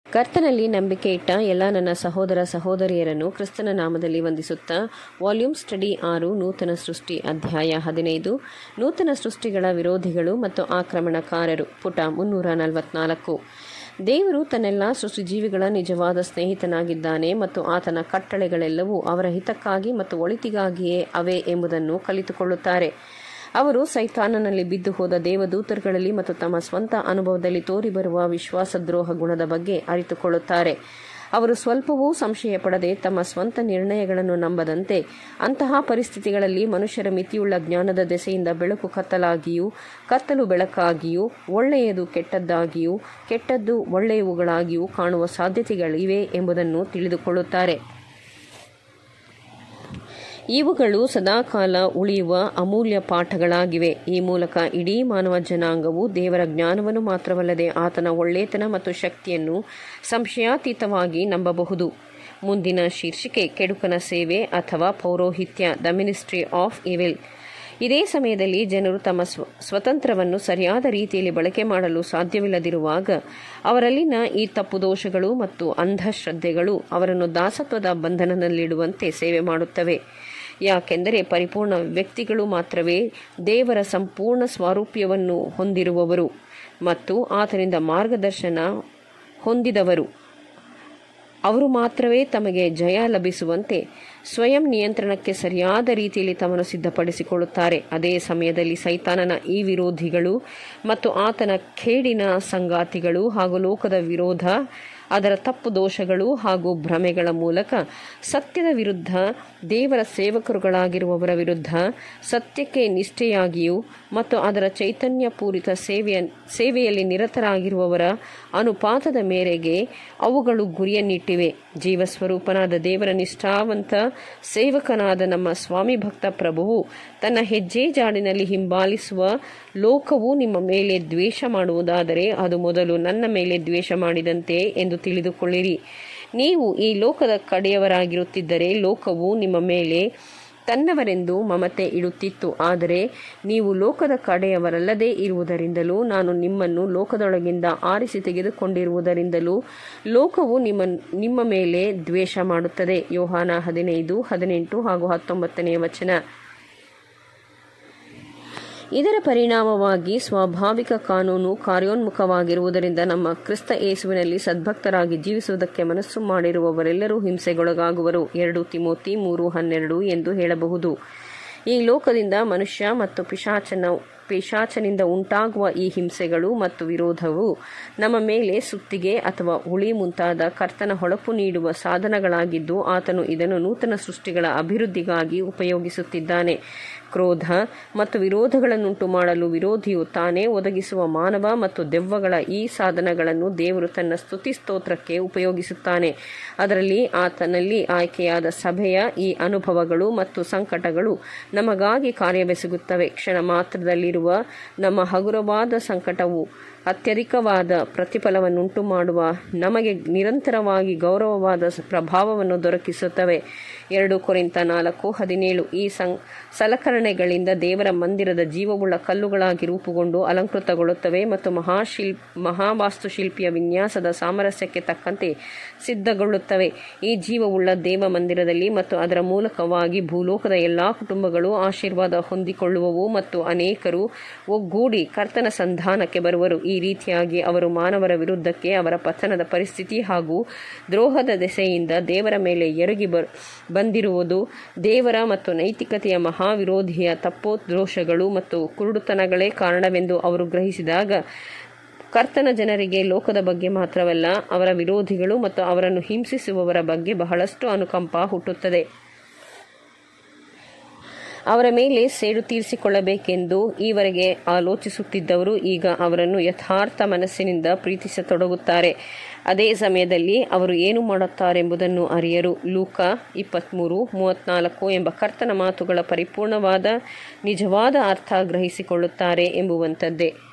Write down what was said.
ಕರ್ತನಲ್ಲಿ ನಂಬಿಕೆ ಇಟ್ಟ ಎಲ್ಲ ನನ್ನ ಸಹೋದರ ಸಹೋದರಿಯರನ್ನು ಕ್ರಿಸ್ತನ ನಾಮದಲ್ಲಿ ವಂದಿಸುತ್ತಾ ವಾಲ್ಯೂಮ್ ಸ್ಟಡಿ ಆರು ನೂತನ ಸೃಷ್ಟಿ ಅಧ್ಯಾಯ ಹದಿನೈದು ನೂತನ ಸೃಷ್ಟಿಗಳ ವಿರೋಧಿಗಳು ಮತ್ತು ಆಕ್ರಮಣಕಾರರು ಪುಟ ಮುನ್ನೂರ ನಲವತ್ನಾಲ್ಕು ದೇವರು ತನ್ನೆಲ್ಲ ಸೃಷ್ಟಿಜೀವಿಗಳ ನಿಜವಾದ ಸ್ನೇಹಿತನಾಗಿದ್ದಾನೆ ಮತ್ತು ಆತನ ಕಟ್ಟಳೆಗಳೆಲ್ಲವೂ ಅವರ ಹಿತಕ್ಕಾಗಿ ಮತ್ತು ಒಳಿತಿಗಾಗಿಯೇ ಅವೆ ಎಂಬುದನ್ನು ಕಲಿತುಕೊಳ್ಳುತ್ತಾರೆ ಅವರು ಸೈತಾನನಲ್ಲಿ ಬಿದ್ದು ಹೋದ ದೇವದೂತರುಗಳಲ್ಲಿ ಮತ್ತು ತಮ್ಮ ಸ್ವಂತ ಅನುಭವದಲ್ಲಿ ತೋರಿಬರುವ ವಿಶ್ವಾಸದ್ರೋಹ ಗುಣದ ಬಗ್ಗೆ ಅರಿತುಕೊಳ್ಳುತ್ತಾರೆ ಅವರು ಸ್ವಲ್ಪವೂ ಸಂಶಯ ಪಡದೆ ತಮ್ಮ ಸ್ವಂತ ನಿರ್ಣಯಗಳನ್ನು ನಂಬದಂತೆ ಅಂತಹ ಪರಿಸ್ಥಿತಿಗಳಲ್ಲಿ ಮನುಷ್ಯರ ಮಿತಿಯುಳ್ಳ ಜ್ಞಾನದ ದೆಸೆಯಿಂದ ಬೆಳಕು ಕತ್ತಲಾಗಿಯೂ ಕತ್ತಲು ಬೆಳಕಾಗಿಯೂ ಒಳ್ಳೆಯದು ಕೆಟ್ಟದ್ದಾಗಿಯೂ ಕೆಟ್ಟದ್ದು ಒಳ್ಳೆಯವುಗಳಾಗಿಯೂ ಕಾಣುವ ಸಾಧ್ಯತೆಗಳಿವೆ ಎಂಬುದನ್ನು ತಿಳಿದುಕೊಳ್ಳುತ್ತಾರೆ ಇವುಗಳು ಸದಾಕಾಲ ಉಳಿಯುವ ಅಮೂಲ್ಯ ಪಾಠಗಳಾಗಿವೆ ಈ ಮೂಲಕ ಇಡೀ ಮಾನವ ಜನಾಂಗವು ದೇವರ ಜ್ಞಾನವನ್ನು ಮಾತ್ರವಲ್ಲದೆ ಆತನ ಒಳ್ಳೆತನ ಮತ್ತು ಶಕ್ತಿಯನ್ನು ಸಂಶಯಾತೀತವಾಗಿ ನಂಬಬಹುದು ಮುಂದಿನ ಶೀರ್ಷಿಕೆ ಕೆಡುಕನ ಸೇವೆ ಅಥವಾ ಪೌರೋಹಿತ್ಯ ದ ಮಿನಿಸ್ಟ್ರಿ ಆಫ್ ಇವಿಲ್ ಇದೇ ಸಮಯದಲ್ಲಿ ಜನರು ತಮ್ಮ ಸ್ವ ಸ್ವತಂತ್ರವನ್ನು ಸರಿಯಾದ ರೀತಿಯಲ್ಲಿ ಬಳಕೆ ಮಾಡಲು ಸಾಧ್ಯವಿಲ್ಲದಿರುವಾಗ ಅವರಲ್ಲಿನ ಈ ತಪ್ಪು ದೋಷಗಳು ಮತ್ತು ಅಂಧಶ್ರದ್ಧೆಗಳು ಅವರನ್ನು ದಾಸತ್ವದ ಬಂಧನದಲ್ಲಿಡುವಂತೆ ಸೇವೆ ಮಾಡುತ್ತವೆ ಯಾಕೆಂದರೆ ಪರಿಪೂರ್ಣ ವ್ಯಕ್ತಿಗಳು ಮಾತ್ರವೇ ದೇವರ ಸಂಪೂರ್ಣ ಸ್ವಾರೂಪ್ಯವನ್ನು ಹೊಂದಿರುವವರು ಮತ್ತು ಆತನಿಂದ ಮಾರ್ಗದರ್ಶನ ಹೊಂದಿದವರು ಅವರು ಮಾತ್ರವೇ ತಮಗೆ ಜಯ ಲಭಿಸುವಂತೆ ಸ್ವಯಂ ನಿಯಂತ್ರಣಕ್ಕೆ ಸರಿಯಾದ ರೀತಿಯಲ್ಲಿ ತಮ್ಮನ್ನು ಸಿದ್ಧಪಡಿಸಿಕೊಳ್ಳುತ್ತಾರೆ ಅದೇ ಸಮಯದಲ್ಲಿ ಸೈತಾನನ ಈ ವಿರೋಧಿಗಳು ಮತ್ತು ಆತನ ಖೇಡಿನ ಸಂಗಾತಿಗಳು ಹಾಗೂ ಲೋಕದ ವಿರೋಧ ಅದರ ತಪ್ಪು ದೋಷಗಳು ಹಾಗೂ ಭ್ರಮೆಗಳ ಮೂಲಕ ಸತ್ಯದ ವಿರುದ್ಧ ದೇವರ ಸೇವಕರುಗಳಾಗಿರುವವರ ವಿರುದ್ಧ ಸತ್ಯಕ್ಕೆ ನಿಷ್ಠೆಯಾಗಿಯೂ ಮತ್ತು ಅದರ ಚೈತನ್ಯಪೂರಿತ ಸೇವೆಯ ಸೇವೆಯಲ್ಲಿ ನಿರತರಾಗಿರುವವರ ಅನುಪಾತದ ಮೇರೆಗೆ ಅವುಗಳು ಗುರಿಯನ್ನಿಟ್ಟಿವೆ ಜೀವಸ್ವರೂಪನಾದ ದೇವರ ನಿಷ್ಠಾವಂತ ಸೇವಕನಾದ ನಮ್ಮ ಸ್ವಾಮಿ ಭಕ್ತ ಪ್ರಭುವು ತನ್ನ ಹೆಜ್ಜೆ ಜಾಡಿನಲ್ಲಿ ಹಿಂಬಾಲಿಸುವ ಲೋಕವು ನಿಮ್ಮ ಮೇಲೆ ದ್ವೇಷ ಮಾಡುವುದಾದರೆ ಅದು ಮೊದಲು ನನ್ನ ಮೇಲೆ ದ್ವೇಷ ಮಾಡಿದಂತೆ ಎಂದು ತಿಳಿದುಕೊಳ್ಳಿರಿ ನೀವು ಈ ಲೋಕದ ಕಡೆಯವರಾಗಿರುತ್ತಿದ್ದರೆ ಲೋಕವು ನಿಮ್ಮ ಮೇಲೆ ತನ್ನವರೆಂದು ಮಮತೆ ಇಡುತ್ತಿತ್ತು ಆದರೆ ನೀವು ಲೋಕದ ಕಡೆಯವರಲ್ಲದೇ ಇರುವುದರಿಂದಲೂ ನಾನು ನಿಮ್ಮನ್ನು ಲೋಕದೊಳಗಿಂದ ಆರಿಸಿ ತೆಗೆದುಕೊಂಡಿರುವುದರಿಂದಲೂ ಲೋಕವು ನಿಮ್ಮ ನಿಮ್ಮ ಮೇಲೆ ದ್ವೇಷ ಮಾಡುತ್ತದೆ ಯೋಹಾನ ಹದಿನೈದು ಹದಿನೆಂಟು ಹಾಗೂ ಹತ್ತೊಂಬತ್ತನೆಯ ವಚನ ಇದರ ಪರಿಣಾಮವಾಗಿ ಸ್ವಾಭಾವಿಕ ಕಾನೂನು ಕಾರ್ಯೋನ್ಮುಖವಾಗಿರುವುದರಿಂದ ನಮ್ಮ ಕ್ರಿಸ್ತ ಯೇಸುವಿನಲ್ಲಿ ಸದ್ಭಕ್ತರಾಗಿ ಜೀವಿಸುವುದಕ್ಕೆ ಮನಸ್ಸು ಮಾಡಿರುವವರೆಲ್ಲರೂ ಹಿಂಸೆಗೊಳಗಾಗುವರು ಎರಡು ತಿಮೋತಿ ಮೂರು ಹನ್ನೆರಡು ಎಂದು ಹೇಳಬಹುದು ಈ ಲೋಕದಿಂದ ಮನುಷ್ಯ ಮತ್ತು ಪಿಶಾಚನ ಪಿಶಾಚನಿಂದ ಉಂಟಾಗುವ ಈ ಹಿಂಸೆಗಳು ಮತ್ತು ವಿರೋಧವು ನಮ್ಮ ಮೇಲೆ ಸುತ್ತಿಗೆ ಅಥವಾ ಉಳಿ ಮುಂತಾದ ಕರ್ತನ ಹೊಳಪು ನೀಡುವ ಸಾಧನಗಳಾಗಿದ್ದು ಆತನು ಇದನ್ನು ನೂತನ ಸೃಷ್ಟಿಗಳ ಅಭಿವೃದ್ಧಿಗಾಗಿ ಉಪಯೋಗಿಸುತ್ತಿದ್ದಾನೆ ಕ್ರೋಧ ಮತ್ತು ವಿರೋಧಗಳನ್ನುಂಟು ಮಾಡಲು ವಿರೋಧಿಯು ತಾನೇ ಒದಗಿಸುವ ಮಾನವ ಮತ್ತು ದೆವ್ವಗಳ ಈ ಸಾಧನಗಳನ್ನು ದೇವರು ತನ್ನ ಸ್ತುತಿ ಸ್ತೋತ್ರಕ್ಕೆ ಉಪಯೋಗಿಸುತ್ತಾನೆ ಅದರಲ್ಲಿ ಆತನಲ್ಲಿ ಆಯ್ಕೆಯಾದ ಸಭೆಯ ಈ ಅನುಭವಗಳು ಮತ್ತು ಸಂಕಟಗಳು ನಮಗಾಗಿ ಕಾರ್ಯವೆಸಗುತ್ತವೆ ಕ್ಷಣ ಮಾತ್ರದಲ್ಲಿರುವ ನಮ್ಮ ಹಗುರವಾದ ಸಂಕಟವು ಅತ್ಯಧಿಕವಾದ ಪ್ರತಿಫಲವನ್ನುಂಟು ಮಾಡುವ ನಮಗೆ ನಿರಂತರವಾಗಿ ಗೌರವವಾದ ಪ್ರಭಾವವನ್ನು ದೊರಕಿಸುತ್ತವೆ ಎರಡು ಕೊರಿಂತ ನಾಲ್ಕು ಹದಿನೇಳು ಈ ಸಂ ಸಲಕರಣೆಗಳಿಂದ ದೇವರ ಮಂದಿರದ ಜೀವವುಳ್ಳ ಕಲ್ಲುಗಳಾಗಿ ರೂಪುಗೊಂಡು ಅಲಂಕೃತಗೊಳ್ಳುತ್ತವೆ ಮತ್ತು ಮಹಾಶಿಲ್ ಮಹಾವಾಸ್ತುಶಿಲ್ಪಿಯ ವಿನ್ಯಾಸದ ಸಾಮರಸ್ಯಕ್ಕೆ ತಕ್ಕಂತೆ ಸಿದ್ಧಗೊಳ್ಳುತ್ತವೆ ಈ ಜೀವವುಳ್ಳ ದೇವ ಮಂದಿರದಲ್ಲಿ ಮತ್ತು ಅದರ ಮೂಲಕವಾಗಿ ಭೂಲೋಕದ ಎಲ್ಲಾ ಕುಟುಂಬಗಳು ಆಶೀರ್ವಾದ ಹೊಂದಿಕೊಳ್ಳುವವು ಮತ್ತು ಅನೇಕರು ಒಗ್ಗೂಡಿ ಕರ್ತನ ಸಂಧಾನಕ್ಕೆ ಬರುವರು ಈ ರೀತಿಯಾಗಿ ಅವರು ಮಾನವರ ವಿರುದ್ಧಕ್ಕೆ ಅವರ ಪತನದ ಪರಿಸ್ಥಿತಿ ಹಾಗೂ ದ್ರೋಹದ ದೆಸೆಯಿಂದ ದೇವರ ಮೇಲೆ ಎರಗಿ ಬಂದಿರುವುದು ದೇವರ ಮತ್ತು ನೈತಿಕತೆಯ ಮಹಾವಿರೋಧಿಯ ತಪ್ಪೋದೋಷಗಳು ಮತ್ತು ಕುರುಡುತನಗಳೇ ಕಾರಣವೆಂದು ಅವರು ಗ್ರಹಿಸಿದಾಗ ಕರ್ತನ ಜನರಿಗೆ ಲೋಕದ ಬಗ್ಗೆ ಮಾತ್ರವಲ್ಲ ಅವರ ವಿರೋಧಿಗಳು ಮತ್ತು ಅವರನ್ನು ಹಿಂಸಿಸುವವರ ಬಗ್ಗೆ ಬಹಳಷ್ಟು ಅನುಕಂಪ ಹುಟ್ಟುತ್ತದೆ ಅವರ ಮೇಲೆ ಸೇಡು ತೀರಿಸಿಕೊಳ್ಳಬೇಕೆಂದು ಈವರೆಗೆ ಆಲೋಚಿಸುತ್ತಿದ್ದವರು ಈಗ ಅವರನ್ನು ಯಥಾರ್ಥ ಮನಸ್ಸಿನಿಂದ ಪ್ರೀತಿಸತೊಡಗುತ್ತಾರೆ ಅದೇ ಸಮಯದಲ್ಲಿ ಅವರು ಏನು ಮಾಡುತ್ತಾರೆಂಬುದನ್ನು ಅರಿಯರು ಲೂಕ ಇಪ್ಪತ್ತ್ಮೂರು ಮೂವತ್ನಾಲ್ಕು ಎಂಬ ಕರ್ತನ ಮಾತುಗಳ ಪರಿಪೂರ್ಣವಾದ ನಿಜವಾದ ಅರ್ಥ ಗ್ರಹಿಸಿಕೊಳ್ಳುತ್ತಾರೆ ಎಂಬುವಂಥದ್ದೇ